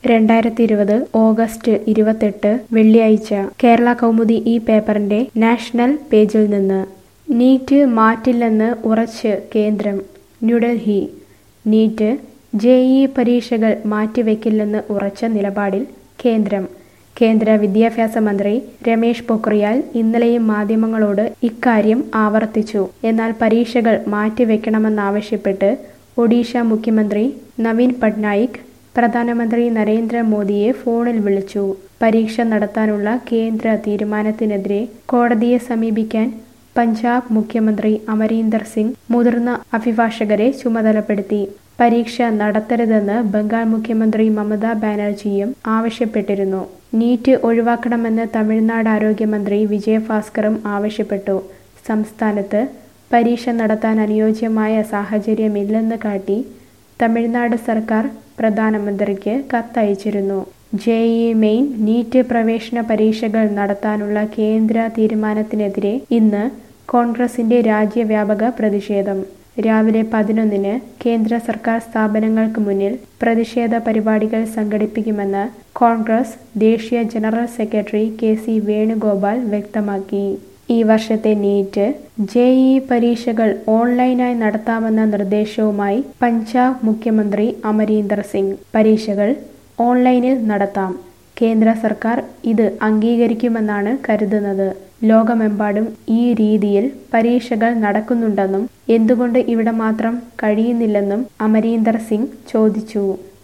രണ്ടായിരത്തി ഇരുപത് ഓഗസ്റ്റ് ഇരുപത്തെട്ട് വെള്ളിയാഴ്ച കേരള കൗമുദി ഈ പേപ്പറിന്റെ നാഷണൽ പേജിൽ നിന്ന് നീറ്റ് മാറ്റില്ലെന്ന് ഉറച്ച് കേന്ദ്രം ന്യൂഡൽഹി നീറ്റ് ജെഇ പരീക്ഷകൾ മാറ്റിവെക്കില്ലെന്ന് ഉറച്ച നിലപാടിൽ കേന്ദ്രം കേന്ദ്ര വിദ്യാഭ്യാസ മന്ത്രി രമേശ് പൊക്രിയാൽ ഇന്നലെയും മാധ്യമങ്ങളോട് ഇക്കാര്യം ആവർത്തിച്ചു എന്നാൽ പരീക്ഷകൾ മാറ്റിവെക്കണമെന്നാവശ്യപ്പെട്ട് ഒഡീഷ മുഖ്യമന്ത്രി നവീൻ പട്നായിക് പ്രധാനമന്ത്രി നരേന്ദ്രമോദിയെ ഫോണിൽ വിളിച്ചു പരീക്ഷ നടത്താനുള്ള കേന്ദ്ര തീരുമാനത്തിനെതിരെ കോടതിയെ സമീപിക്കാൻ പഞ്ചാബ് മുഖ്യമന്ത്രി അമരീന്ദർ സിംഗ് മുതിർന്ന അഭിഭാഷകരെ ചുമതലപ്പെടുത്തി പരീക്ഷ നടത്തരുതെന്ന് ബംഗാൾ മുഖ്യമന്ത്രി മമതാ ബാനർജിയും ആവശ്യപ്പെട്ടിരുന്നു നീറ്റ് ഒഴിവാക്കണമെന്ന് തമിഴ്നാട് ആരോഗ്യമന്ത്രി വിജയഭാസ്കറും ആവശ്യപ്പെട്ടു സംസ്ഥാനത്ത് പരീക്ഷ നടത്താൻ അനുയോജ്യമായ സാഹചര്യമില്ലെന്ന് കാട്ടി തമിഴ്നാട് സർക്കാർ പ്രധാനമന്ത്രിക്ക് കത്തയച്ചിരുന്നു ജെഇ മെയിൻ നീറ്റ് പ്രവേശന പരീക്ഷകൾ നടത്താനുള്ള കേന്ദ്ര തീരുമാനത്തിനെതിരെ ഇന്ന് കോൺഗ്രസിന്റെ രാജ്യവ്യാപക പ്രതിഷേധം രാവിലെ പതിനൊന്നിന് കേന്ദ്ര സർക്കാർ സ്ഥാപനങ്ങൾക്ക് മുന്നിൽ പ്രതിഷേധ പരിപാടികൾ സംഘടിപ്പിക്കുമെന്ന് കോൺഗ്രസ് ദേശീയ general secretary K C Venugopal വ്യക്തമാക്കി ഈ വർഷത്തെ നീറ്റ് ജെഇ പരീക്ഷകൾ ഓൺലൈനായി നടത്താമെന്ന നിർദ്ദേശവുമായി പഞ്ചാബ് മുഖ്യമന്ത്രി അമരീന്ദർ സിംഗ് പരീക്ഷകൾ ഓൺലൈനിൽ നടത്താം കേന്ദ്ര സർക്കാർ ഇത് അംഗീകരിക്കുമെന്നാണ് കരുതുന്നത് ലോകമെമ്പാടും ഈ രീതിയിൽ പരീക്ഷകൾ നടക്കുന്നുണ്ടെന്നും എന്തുകൊണ്ട് ഇവിടെ മാത്രം കഴിയുന്നില്ലെന്നും അമരീന്ദർ സിംഗ് ചോദിച്ചു